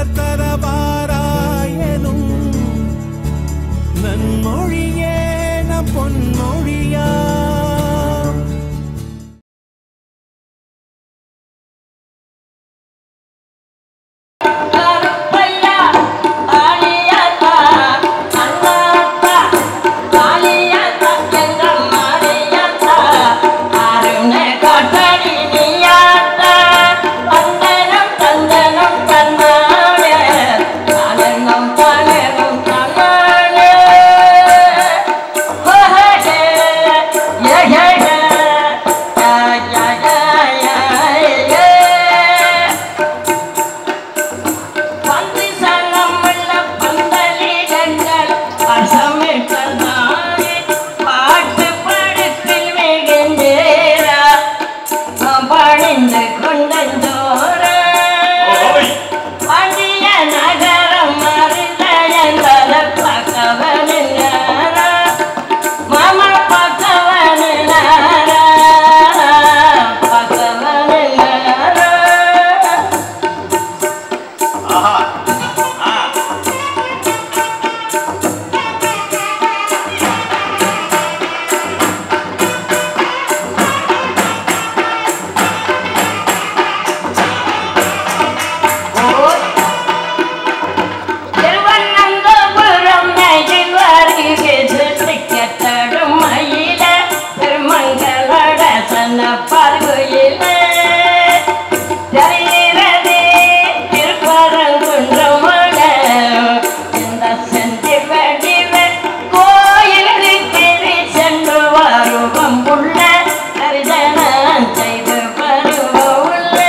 தரவாராயனும் நன்மொழியே நம் பொன்மொழியா கருப்பையா ஆலியாத்தா அண்ணாத்தா காளியாத்தா எங்கள் மாரியாத்தா அருணை காட்டடி நீயாத்தா அந்தனம் தந்தனம் தன்னாலே அலங்கம் தலகம் தன்னாலே ஹே ஹே ஏ ஏ ஏ யா யா யா யா பந்தி சங்கமுள்ள பந்தலிடங்கள் அசமிட்டதானே பாட்டு படுப்பில் மிகுந்தேரா பணிந்து கொண்டோர பாண்டிய நகரம் மருதயந்தல பக்கவனாரா மாமா பக்கவனாரா பக்கவனாரா ஆஹா ஆ திருவண்ணந்தபுரம் நெகிழ் வருகை சுற்றிக்கத்தடும் மயில திருமங்களோட சன்ன பார்வையில தெரிகிறதே திருப்பரங்குன்றமோட இந்த செந்தி வடிவ கோயிலுக்கு சென்று வருவம் புள்ள தரிசனம் செய்து வருவம் உள்ள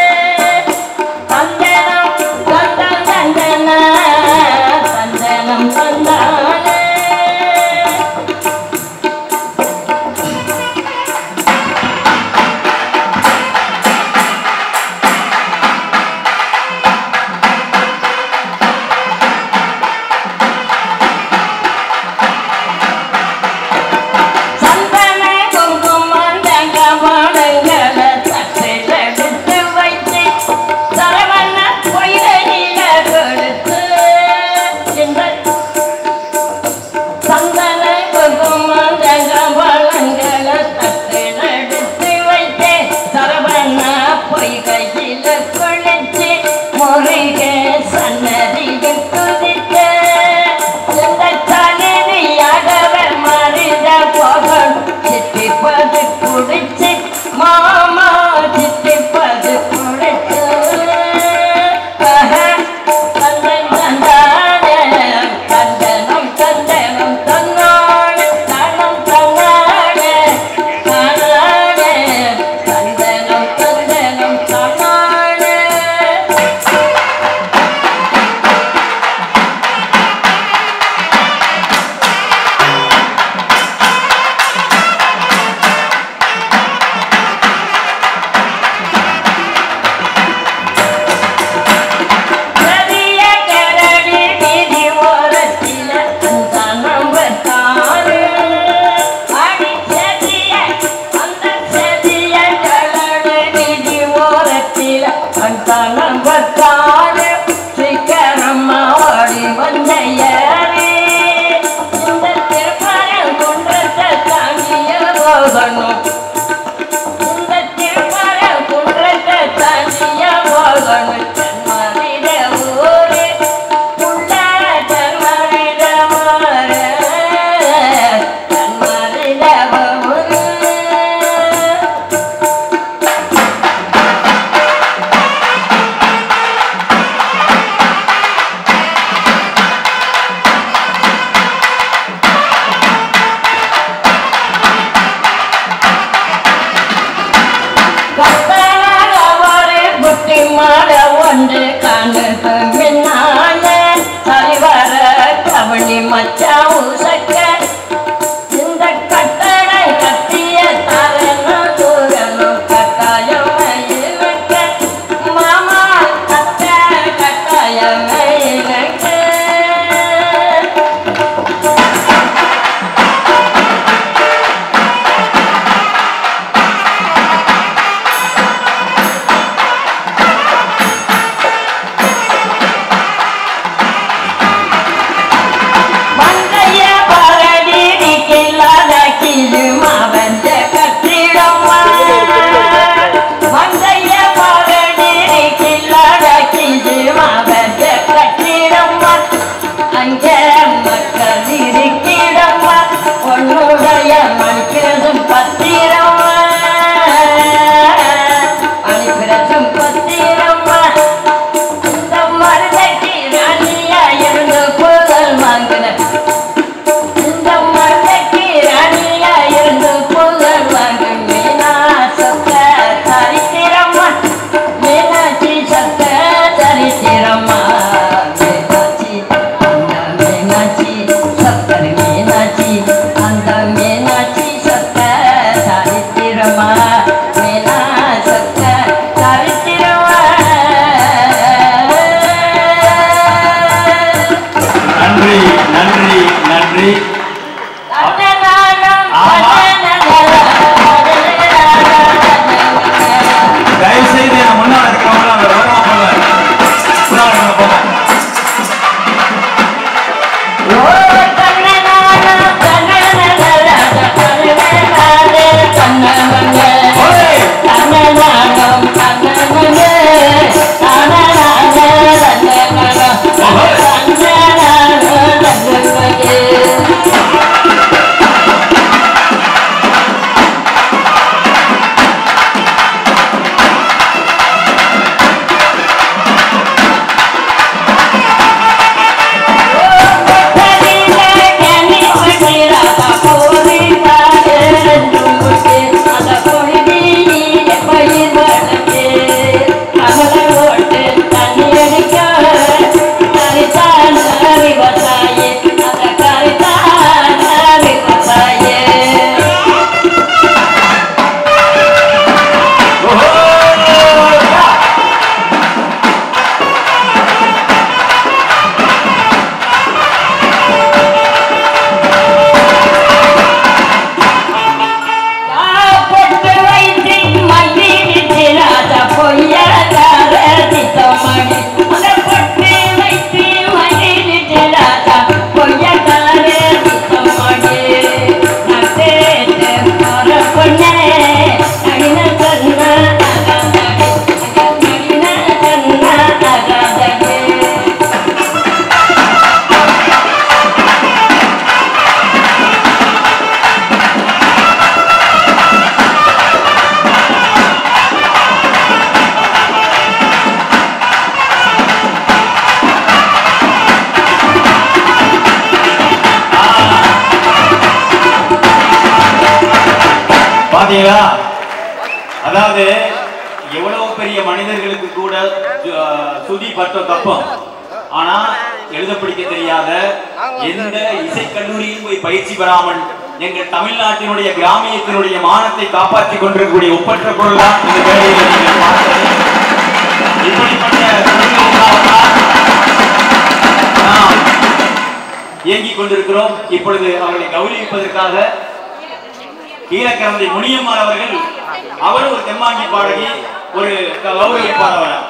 தந்தனம் தந்தம் தந்தன தந்தனம் தந்தானே சந்தன குங்குமம் தங்க மாடங்களை தட்டில் எடுத்து வைத்து சரவண பொய்தனில கொடுத்து இந்த சந்தன குங்குமம் தங்க மாடங்களை தட்டில் எடுத்து வைத்து சரவண பொய்கையில குளிச்சு முருகே சன்னதியில் குதித்த இந்த சன்னதியாகவர் மறித போகணும் சித்திப்பது குடிச்சு மாமா சித்திப்பது குடிச்சு தந்தன் தந்தானே தந்தனம் தந்தனம் தன்னானே தனம் தன்னானே தன்னானே தந்தனம் தந்தனம் தன்னானே பெரிய கரடி வீதி ஓரத்தில அந்த நம்பர் தாரு அடி செதிய அந்த செதிய கரடி வீதி ஓரத்தில அந்த நம்பர் தாரு சீக்கிரமா ஓடி வந்த ஏறி இந்த திருப்பரம் குன்றத்தை தாங்கிய போகணும் இந்த திருப்பரம் குன்றத்தை தாங்கிய போகணும் தென்மரிட ஊரு உள்ள தென்மரிட மாறு தென்மரிட ஊரு கத்தனாக ஒரு புட்டி மாட ஒன்று கண்ணுக்கு பின்னால தலைவர கவனி மச்சா உசக்க இந்த கட்டடை கட்டிய தரணும் தூரணும் கட்டாயம் மயிலுக்க மாமா கட்ட கட்டாயம் மயிலுக்க பாத்தீங்களா அதாவது எவ்வளவு பெரிய மனிதர்களுக்கு கூட அஹ், சுதி பட்டம் தப்பம் ஆனா எழுத படிக்க தெரியாத எந்த இசைக்கல்லூரியும் போய் பயிற்சி பெறாமல் எங்கள் தமிழ்நாட்டினுடைய கிராமியத்தினுடைய மானத்தை காப்பாற்றிக் கொண்டிருக்கக்கூடிய ஒப்பற்ற பொருள் தான் இந்த வேலையில் நீங்கள் பார்த்தது இப்படிப்பட்ட குழுக்களுக்காகத்தான் நாம் இயங்கிக் கொண்டிருக்கிறோம் இப்பொழுது அவர்களை கௌரவிப்பதற்காக கீழக்கரந்தை முனியம்மாள் அவர்கள் அவரும் ஒரு தெம்மாங்கி பாடகி ஒரு கௌரவிப்பார் அவர்